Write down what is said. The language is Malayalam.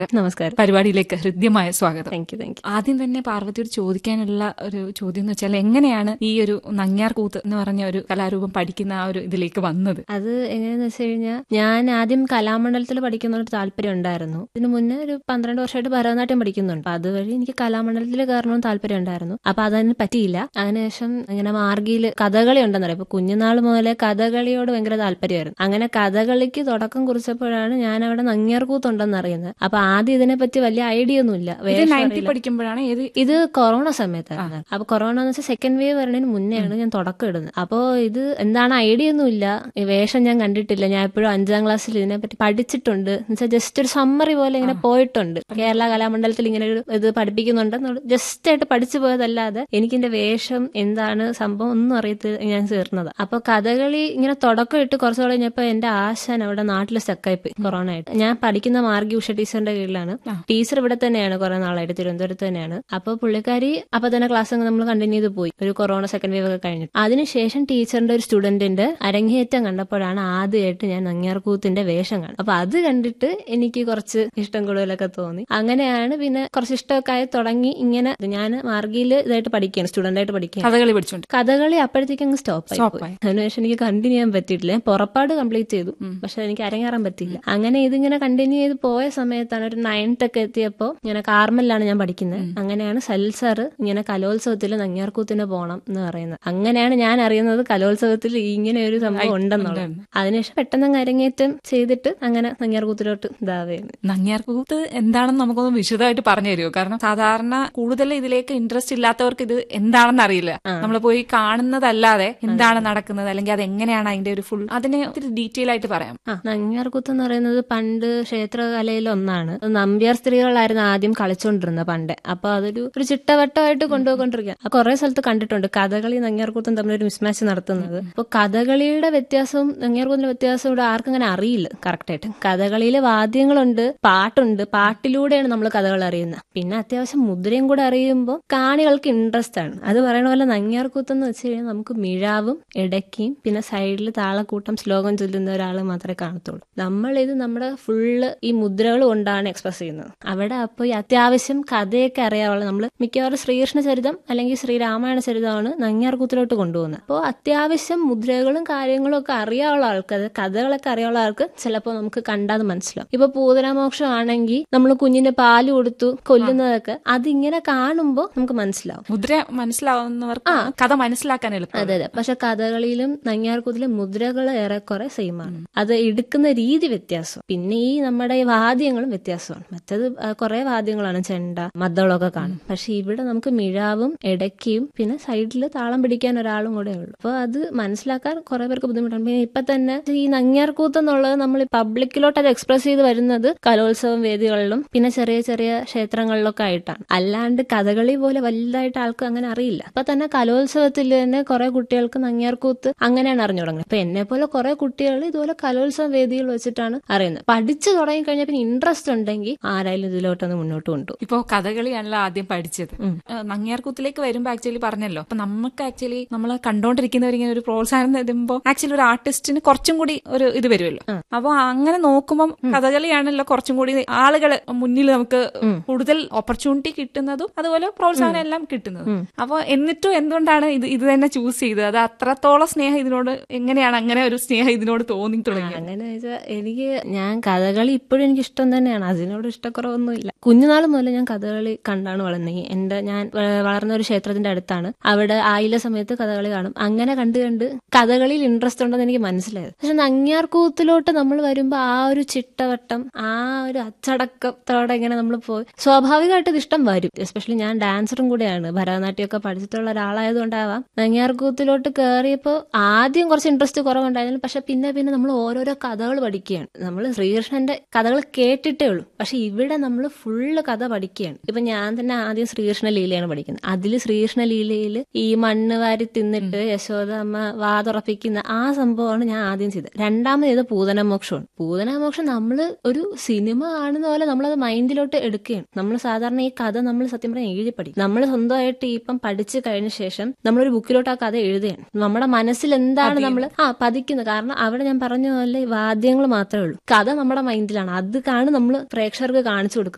നമസ്കാരം പരിപാടിയിലേക്ക് ഹൃദ്യമായ സ്വാഗതം താങ്ക് യു താങ്ക് യു ആദ്യം തന്നെ പാർവതിയോട് ചോദിക്കാനുള്ള ഒരു ചോദ്യം എന്ന് വെച്ചാൽ എങ്ങനെയാണ് ഈ ഒരു നങ്ങ്യാർ കൂത്ത് എന്ന് പറഞ്ഞ ഒരു കലാരൂപം പഠിക്കുന്ന ആ ഒരു ഇതിലേക്ക് വന്നത് അത് എങ്ങനെയാന്ന് വെച്ച് കഴിഞ്ഞാൽ ഞാൻ ആദ്യം കലാമണ്ഡലത്തിൽ പഠിക്കുന്ന ഒരു താല്പര്യം ഉണ്ടായിരുന്നു ഇതിനു മുന്നേ ഒരു പന്ത്രണ്ട് വർഷമായിട്ട് ഭരതനാട്യം പഠിക്കുന്നുണ്ട് അപ്പൊ അതുവഴി എനിക്ക് കലാമണ്ഡലത്തിൽ കയറണമെന്ന് താല്പര്യം ഉണ്ടായിരുന്നു അപ്പൊ അതിന് പറ്റിയില്ല അതിനുശേഷം ഇങ്ങനെ മാർഗിയിൽ കഥകളി ഉണ്ടെന്നറിയാം ഇപ്പൊ കുഞ്ഞുനാൾ മുതലേ കഥകളിയോട് ഭയങ്കര താല്പര്യമായിരുന്നു അങ്ങനെ കഥകളിക്ക് തുടക്കം കുറിച്ചപ്പോഴാണ് ഞാൻ അവിടെ നങ്ങിയാർ കൂത്തുണ്ടെന്ന് അറിയുന്നത് അപ്പൊ ആദ്യം ഇതിനെപ്പറ്റി വലിയ ഐഡിയ ഒന്നുമില്ല ഇത് വേഷം നയൻത്തിൽ അറിയില്ല. പഠിക്കുമ്പോഴാണ് ഏത് ഇത് കൊറോണ സമയത്തായിരുന്നു അപ്പൊ കൊറോണ എന്ന് വെച്ചാൽ സെക്കൻഡ് വേവ് വരുന്നതിന് മുന്നെയാണ് ഞാൻ തുടക്കം ഇടുന്നത് അപ്പോ ഇത് എന്താണ് ഐഡിയ ഒന്നും ഇല്ല ഈ വേഷം ഞാൻ കണ്ടിട്ടില്ല ഞാൻ എപ്പോഴും അഞ്ചാം ക്ലാസ്സിൽ ഇതിനെപ്പറ്റി പഠിച്ചിട്ടുണ്ട് എന്നുവെച്ചാൽ ജസ്റ്റ് ഒരു സമ്മറി പോലെ ഇങ്ങനെ പോയിട്ടുണ്ട് കേരള കലാമണ്ഡലത്തിൽ ഇങ്ങനെ ഒരു ഇത് പഠിപ്പിക്കുന്നുണ്ട് ജസ്റ്റ് ആയിട്ട് പഠിച്ചു പോയതല്ലാതെ എനിക്ക് എന്റെ വേഷം എന്താണ് സംഭവം ഒന്നും അറിയത്ത് ഞാൻ ചേർന്നത് അപ്പൊ കഥകളി ഇങ്ങനെ തുടക്കം ഇട്ട് കുറച്ചു കഴിഞ്ഞപ്പോ എന്റെ ആശാൻ അവിടെ നാട്ടിൽ സ്റ്റക്കായി പോയി കൊറോണ ആയിട്ട് ഞാൻ പഠിക്കുന്ന മാർഗി ഉഷ ടീച്ചറിന്റെ കീഴിലാണ് ആ. ടീച്ചർ ഇവിടെ തന്നെയാണ് കുറെ നാളായിട്ട് തിരുവനന്തപുരത്ത് തന്നെയാണ് അപ്പൊ പുള്ളിക്കാരി അപ്പൊ തന്നെ ക്ലാസ് നമ്മൾ കണ്ടിന്യൂ ചെയ്ത് പോയി ഒരു കൊറോണ സെക്കൻഡ് വേവ് ഒക്കെ കഴിഞ്ഞിട്ട് അതിനുശേഷം ടീച്ചറിന്റെ ഒരു സ്റ്റുഡന്റിന്റെ അരങ്ങേറ്റം കണ്ടപ്പോഴാണ് ആദ്യമായിട്ട് ഞാൻ നങ്ങിയാർകൂത്തിന്റെ വേഷം കാണുന്നത് അപ്പൊ അത് കണ്ടിട്ട് എനിക്ക് കുറച്ച് ഇഷ്ടം കൂടുതലൊക്കെ തോന്നി അങ്ങനെയാണ് പിന്നെ കുറച്ച് ഇഷ്ടമൊക്കെ ആയി തുടങ്ങി ഇങ്ങനെ ഞാൻ മാർഗിയിൽ ഇതായിട്ട് പഠിക്കുകയാണ് സ്റ്റുഡന്റ് ആയിട്ട് പഠിക്കുകയാണ് കഥകളി പഠിച്ചോണ്ട് കഥകളി അപ്പോഴത്തേക്കും അങ്ങ് സ്റ്റോപ്പ് ആയി Stop പോയി. ആയി. അതിനുശേഷം എനിക്ക് കണ്ടിന്യൂ ചെയ്യാൻ പറ്റിയിട്ടില്ല ഞാൻ പുറപ്പാട് കംപ്ലീറ്റ് ചെയ്തു പക്ഷെ എനിക്ക് അരങ്ങേറാൻ പറ്റിയില്ല അങ്ങനെ ഇതിങ്ങനെ കണ്ടിന്യൂ ചെയ്ത് പോയ സമയത്താണ് ഒരു നയൻത്ത് ഒക്കെ എത്തിയപ്പോ ഇങ്ങനെ കാർമലിലാണ് ഞാൻ പഠിക്കുന്നത് അങ്ങനെയാണ് സൽ സാർ ഇങ്ങനെ കലോത്സവത്തിൽ നങ്ങിയാർകൂത്തിന് പോകണം എന്ന് പറയുന്നത് അങ്ങനെയാണ് ഞാൻ അറിയുന്നത് കലോത്സവത്തിൽ ഇങ്ങനെ ഒരു സംഭവം ഉണ്ടെന്നുള്ളത് ഉണ്ടെന്ന്. അതിനുശേഷം പെട്ടെന്ന് അങ്ങ് അരങ്ങേറ്റം ചെയ്തിട്ട് അങ്ങനെ നങ്ങിയാർകൂത്തിലോട്ട് ഇതാവുകയാണ് നങ്ങ്യാർ കൂത്ത് എന്താണെന്ന് നമുക്കൊന്ന് വിശദമായിട്ട് പറഞ്ഞു തരുമോ കാരണം സാധാരണ കൂടുതൽ ഇതിലേക്ക് ഇൻട്രസ്റ്റ് ഇല്ലാത്തവർക്ക് ഇത് എന്താണെന്ന് അറിയില്ല നമ്മൾ പോയി കാണുന്നതല്ലാതെ എന്താണ് നടക്കുന്നത് അല്ലെങ്കിൽ അത് എങ്ങനെയാണ് അതിന്റെ ഒരു ഫുൾ അതിനെ ഒത്തിരി ഡീറ്റെയിൽ ആയിട്ട് പറയാം ആ നങ്ങ്യാർകൂത്ത് എന്ന് പറയുന്നത് പണ്ട് ക്ഷേത്രകലയിൽ ഒന്നാണ് അത് നമ്പ്യാർ സ്ത്രീകളായിരുന്നു ആദ്യം കളിച്ചോണ്ടിരുന്നത് പണ്ട് അപ്പൊ അതൊരു ഒരു ചിട്ടവട്ടമായിട്ട് കൊണ്ടുപോയിക്കൊണ്ടിരിക്കുക ആ കുറെ സ്ഥലത്ത് കണ്ടിട്ടുണ്ട് കഥകളി നങ്ങ്യാർകൂത്തും തമ്മിൽ ഒരു മിസ്മാച്ച് നടത്തുന്നത് അപ്പൊ കഥകളിയുടെ വ്യത്യാസവും നങ്ങ്യാർകൂത്തിന്റെ വ്യത്യാസവും ഇവിടെ ആർക്കും അങ്ങനെ അറിയില്ല കറക്റ്റ് ആയിട്ട് കഥകളിയിലെ വാദ്യങ്ങളുണ്ട് പാട്ടുണ്ട് പാട്ടിലൂടെയാണ് നമ്മൾ കഥകൾ അറിയുന്നത് പിന്നെ അത്യാവശ്യം മുദ്രയും കൂടെ അറിയുമ്പോൾ കാണികൾക്ക് ഇൻട്രസ്റ്റ് ആണ് അത് പറയണ പോലെ നങ്ങ്യാർകൂത്ത് എന്ന് വെച്ച് കഴിഞ്ഞാൽ നമുക്ക് മിഴാവും ഇടയ്ക്കും പിന്നെ സൈഡിൽ താളക്കൂട്ടം ശ്ലോകം ചൊല്ലുന്ന ഒരാൾ മാത്രമേ കാണത്തുള്ളൂ നമ്മൾ ഇത് നമ്മുടെ ഫുള്ള് ഈ മുദ്രകൾ കൊണ്ടാണ് എക്സ്പ്രസ് ചെയ്യുന്നത് അവിടെ അപ്പോൾ ഈ അത്യാവശ്യം കഥയൊക്കെ അറിയാവുള്ള നമ്മൾ മിക്കവാറും ശ്രീകൃഷ്ണ ചരിതം അല്ലെങ്കിൽ ശ്രീരാമായണ ചരിതമാണ് നങ്ങ്യാർകൂത്തിലോട്ട് കൊണ്ടുപോകുന്നത് അപ്പോൾ അത്യാവശ്യം മുദ്രകളും കാര്യങ്ങളും ഒക്കെ അറിയാവുള്ള ആൾക്ക് അത് കഥകളൊക്കെ അറിയാവുള്ള ആൾക്ക് ചിലപ്പോൾ നമുക്ക് കണ്ടാൽ മനസ്സിലാവും ഇപ്പൊ പൂതനാമോക്ഷം ആണെങ്കിൽ നമ്മൾ കുഞ്ഞിന് പാല് കൊടുത്തു കൊല്ലുന്നതൊക്കെ അതിങ്ങനെ കാണുമ്പോൾ നമുക്ക് മനസ്സിലാവും മുദ്ര മനസ്സിലാവുന്നവർക്ക് കഥ മനസ്സിലാക്കാൻ എളുപ്പം അതെ അതെ പക്ഷെ കഥകളിയിലും നങ്ങ്യാർകൂത്തിലും മുദ്രകൾ ഏറെക്കുറെ സെയിം ആണ് അത് എടുക്കുന്ന രീതി വ്യത്യാസം പിന്നെ ഈ നമ്മുടെ ഈ വാദ്യങ്ങളും വ്യത്യാസമാണ് മറ്റത് ആ, കുറെ വാദ്യങ്ങളാണ് ചെണ്ട മദ്ദളമൊക്കെ കാണും പക്ഷെ ഇവിടെ നമുക്ക് മിഴാവും ഇടയ്ക്കും പിന്നെ സൈഡിൽ താളം പിടിക്കാൻ ഒരാളും കൂടെ ഉള്ളു അപ്പൊ അത് മനസ്സിലാക്കാൻ കുറെ പേർക്ക് ബുദ്ധിമുട്ടാണ് പിന്നെ ഇപ്പൊ തന്നെ ഈ നങ്ങ്യാർകൂത്ത് എന്നുള്ളത് നമ്മൾ പബ്ലിക്കിലോട്ട് അത് എക്സ്പ്രസ് ചെയ്ത് വരുന്നത് കലോത്സവം വേദികളിലും പിന്നെ ചെറിയ ചെറിയ ക്ഷേത്രങ്ങളിലൊക്കെ ആയിട്ടാണ് അല്ലാണ്ട് കഥകളി പോലെ വലുതായിട്ട് ആൾക്കും അങ്ങനെ അറിയില്ല അപ്പൊ തന്നെ കലോത്സവത്തിൽ തന്നെ കുറെ കുട്ടികൾക്ക് നങ്ങ്യാർകൂത്ത് അങ്ങനെയാണ് അറിഞ്ഞു തുടങ്ങുന്നത് ഇപ്പൊ എന്നെ പോലെ കുറെ കുട്ടികൾ ഇതുപോലെ കലോത്സവ വേദികൾ വെച്ചിട്ടാണ് അറിയുന്നത് പഠിച്ചു തുടങ്ങി കഴിഞ്ഞാൽ പിന്നെ ഇൻട്രസ്റ്റ് ഉണ്ടെങ്കിൽ ആരായാലും ഇതിലോട്ടൊന്ന് മുന്നോട്ട് കൊണ്ടുപോകും ഇപ്പോ കഥകളിയാണല്ലോ ആദ്യം പഠിച്ചത് ഏഹ് നങ്ങ്യാർകൂത്തിലേക്ക് വരുമ്പോ ആക്ച്വലി പറഞ്ഞല്ലോ അപ്പൊ നമുക്ക് ആക്ച്വലി നമ്മൾ കണ്ടോണ്ടിരിക്കുന്നവരിങ്ങനെ ഒരു പ്രോത്സാഹനം തരുമ്പോ ആക്ച്വലി ഒരു ആർട്ടിസ്റ്റിന് കുറച്ചും കൂടി ഒരു ഇത് വരുമല്ലോ അപ്പൊ അങ്ങനെ നോക്കുമ്പോൾ കഥകളിയാണല്ലോ കുറച്ചും കൂടി ആളുകൾ മുന്നിൽ നമുക്ക് കൂടുതൽ ഓപ്പർച്യൂണിറ്റി കിട്ടുന്നതും അതുപോലെ പ്രോത്സാഹനം എല്ലാം കിട്ടുന്നതും അപ്പൊ എന്നിട്ടും എന്തുകൊണ്ടാണ് ഇത് ഇത് തന്നെ ചൂസ് ചെയ്തത് അത് അത്രത്തോളം സ്നേഹം ഇതിനോട് എങ്ങനെയാണ് അങ്ങനെ ഒരു സ്നേഹം ഇതിനോട് തോന്നി തുടങ്ങിയത് അങ്ങനെ വെച്ചാൽ എനിക്ക് ഞാൻ കഥകളി ഇപ്പോഴും എനിക്ക് ഇഷ്ടം തന്നെയാണ് അതിനോട് ഇഷ്ടക്കുറവൊന്നുമില്ല കുഞ്ഞുനാൾ മുതൽ ഞാൻ കഥകളി കണ്ടാണ് വളർന്നത് എന്റെ ഞാൻ വ- വളർന്ന ഒരു ക്ഷേത്രത്തിന്റെ അടുത്താണ് അവിടെ ആയില്ല സമയത്ത് കഥകളി കാണും അങ്ങനെ കണ്ട് കണ്ട് കഥകളിയിൽ ഇൻട്രസ്റ്റ് ഉണ്ടെന്ന് എനിക്ക് മനസ്സിലായത് പക്ഷെ നങ്ങ്യാർകൂത്തിലോട്ട് നമ്മൾ വരുമ്പോൾ ആ ഒരു ചിട്ടവട്ടം ആ ഒരു അച്ചടക്കത്തോടെ ഇങ്ങനെ നമ്മൾ പോയി സ്വാഭാവികമായിട്ട് ഇത് ഇഷ്ടം വരും എസ്പെഷ്യലി ഞാൻ ഡാൻസറും കൂടെയാണ് ഭരതനാട്യമൊക്കെ പഠിച്ചിട്ടുള്ള ഒരാളായതുകൊണ്ടാവാം നങ്ങ്യാർകൂത്തിലോട്ട് കയറിയപ്പോൾ ആദ്യം കുറച്ച് ഇൻട്രസ്റ്റ് കുറവുണ്ടായിരുന്നു പക്ഷെ പിന്നെ പിന്നെ നമ്മൾ ഓരോരോ കഥകൾ പഠിക്കുകയാണ് നമ്മൾ ശ്രീകൃഷ്ണന്റെ കഥകൾ കേട്ടിട്ടേ ഉള്ളൂ പക്ഷെ ഇവിടെ നമ്മൾ ഫുള്ള് കഥ പഠിക്കുകയാണ് ഇപ്പൊ ഞാൻ തന്നെ ആദ്യം ശ്രീകൃഷ്ണ ലീലയാണ് പഠിക്കുന്നത് അതിൽ ശ്രീകൃഷ്ണ ലീലയിൽ ഈ മണ്ണ് വാരി തിന്നിട്ട് യശോദ അമ്മ വാതുറപ്പിക്കുന്ന ആ സംഭവമാണ് ഞാൻ ആദ്യം ചെയ്തത് രണ്ടാമത് ചെയ്ത പൂതനമോക്ഷമാണ് പൂതനമോക്ഷം നമ്മൾ ഒരു സിനിമ കാണുന്ന പോലെ നമ്മളത് മൈൻഡിലോട്ട് എടുക്കുകയാണ് നമ്മൾ സാധാരണ ഈ കഥ നമ്മൾ സത്യം പറഞ്ഞാൽ എഴുതി പഠിക്കും നമ്മൾ സ്വന്തമായിട്ട് ഇപ്പം പഠിച്ചു കഴിഞ്ഞ ശേഷം നമ്മളൊരു ബുക്കിലോട്ട് ആ കഥ എഴുതുകയാണ് നമ്മുടെ മനസ്സിൽ എന്താണ് നമ്മൾ ആ പതിക്കുന്നത് കാരണം അവിടെ ഞാൻ പറഞ്ഞ പോലെ ഈ വാദ്യങ്ങൾ മാത്രമേ ഉള്ളൂ കഥ നമ്മുടെ മൈൻഡിലാണ് അത് കാണും നമ്മൾ പ്രേക്ഷകർക്ക് കാണിച്ചു കൊടുക്കുന്നത്